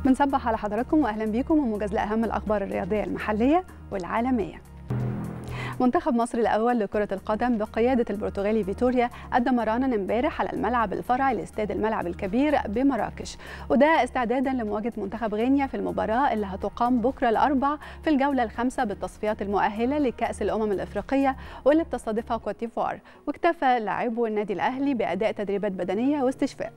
بنصبح على حضراتكم واهلا بيكم وموجز لاهم الاخبار الرياضيه المحليه والعالميه منتخب مصر الاول لكره القدم بقياده البرتغالي فيتوريا قدم مرانا امبارح على الملعب الفرعي لاستاد الملعب الكبير بمراكش وده استعدادا لمواجهه منتخب غينيا في المباراه اللي هتقام بكره الاربع في الجوله الخامسه بالتصفيات المؤهله لكاس الامم الافريقيه واللي بتستضيفها كوت ديفوار واكتفى لاعبو النادي الاهلي باداء تدريبات بدنيه واستشفاء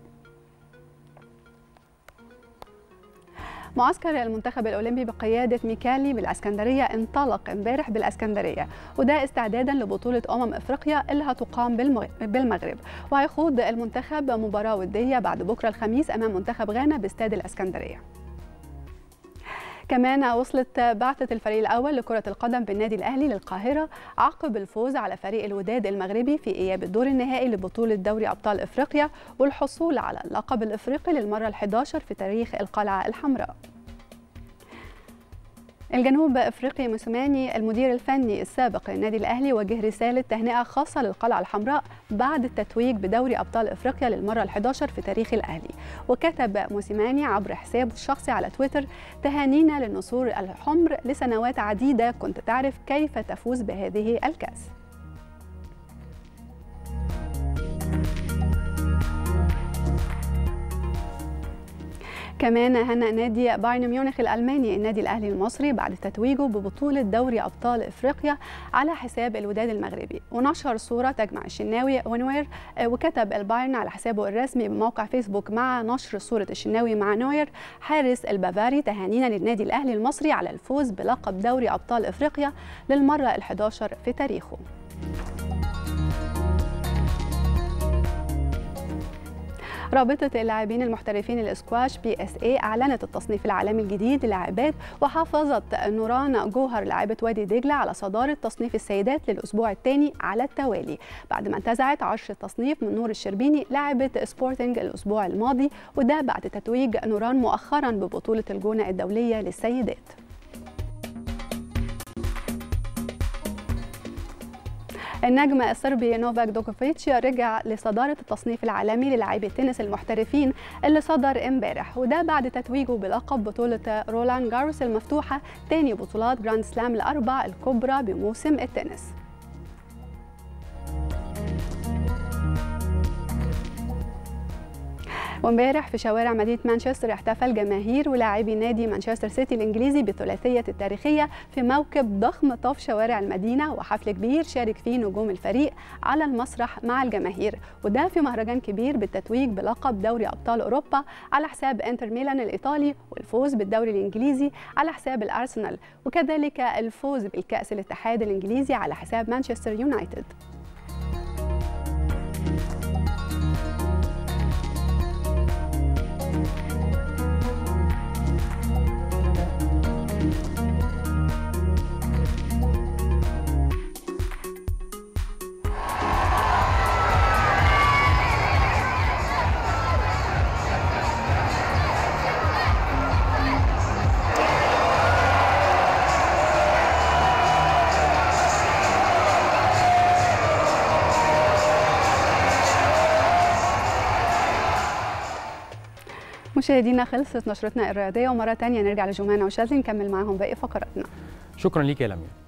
معسكر المنتخب الاولمبي بقياده ميكالي بالاسكندريه انطلق امبارح بالاسكندريه وده استعدادا لبطوله امم افريقيا اللي هتقام بالمغرب وهيخوض المنتخب مباراه وديه بعد بكره الخميس امام منتخب غانا باستاد الاسكندريه كمان وصلت بعثة الفريق الأول لكرة القدم بالنادي الأهلي للقاهرة عقب الفوز على فريق الوداد المغربي في إياب الدور النهائي لبطولة دوري أبطال إفريقيا والحصول على اللقب الإفريقي للمرة ال11 في تاريخ القلعة الحمراء الجنوب افريقي موسيماني المدير الفني السابق للنادي الاهلي وجه رساله تهنئه خاصه للقلعه الحمراء بعد التتويج بدوري ابطال افريقيا للمره ال11 في تاريخ الاهلي وكتب موسيماني عبر حسابه الشخصي على تويتر تهانينا للنسور الحمر لسنوات عديده كنت تعرف كيف تفوز بهذه الكاس كمان هنأ نادي بايرن ميونخ الألماني النادي الأهلي المصري بعد تتويجه ببطولة دوري أبطال إفريقيا على حساب الوداد المغربي ونشر صورة تجمع الشناوي ونوير وكتب البايرن على حسابه الرسمي بموقع فيسبوك مع نشر صورة الشناوي مع نوير حارس البافاري تهانينا للنادي الأهلي المصري على الفوز بلقب دوري أبطال إفريقيا للمرة ال11 في تاريخه رابطة اللاعبين المحترفين الاسكواش بي اس اي اعلنت التصنيف العالمي الجديد للاعبات وحافظت نوران جوهر لاعبة وادي دجلة على صدارة تصنيف السيدات للاسبوع الثاني على التوالي بعد ما انتزعت عشر التصنيف من نور الشربيني لاعبة سبورتنج الاسبوع الماضي وده بعد تتويج نوران مؤخرا ببطولة الجونة الدولية للسيدات النجم الصربي نوفاك دوكوفيتش رجع لصدارة التصنيف العالمي للاعبي التنس المحترفين اللي صدر امبارح وده بعد تتويجه بلقب بطولة رولان جاروس المفتوحة تاني بطولات جراند سلام الأربع الكبرى بموسم التنس وامبارح في شوارع مدينه مانشستر احتفل جماهير ولاعبي نادي مانشستر سيتي الانجليزي بالثلاثيه التاريخيه في موكب ضخم طاف شوارع المدينه وحفل كبير شارك فيه نجوم الفريق على المسرح مع الجماهير وده في مهرجان كبير بالتتويج بلقب دوري ابطال اوروبا على حساب انتر ميلان الايطالي والفوز بالدوري الانجليزي على حساب الارسنال وكذلك الفوز بالكاس الاتحاد الانجليزي على حساب مانشستر يونايتد مشاهدينا خلصت نشرتنا الرياضيه ومره ثانيه نرجع لجمانه وشاذلي نكمل معاهم باقي فقراتنا شكرا ليك يا لميا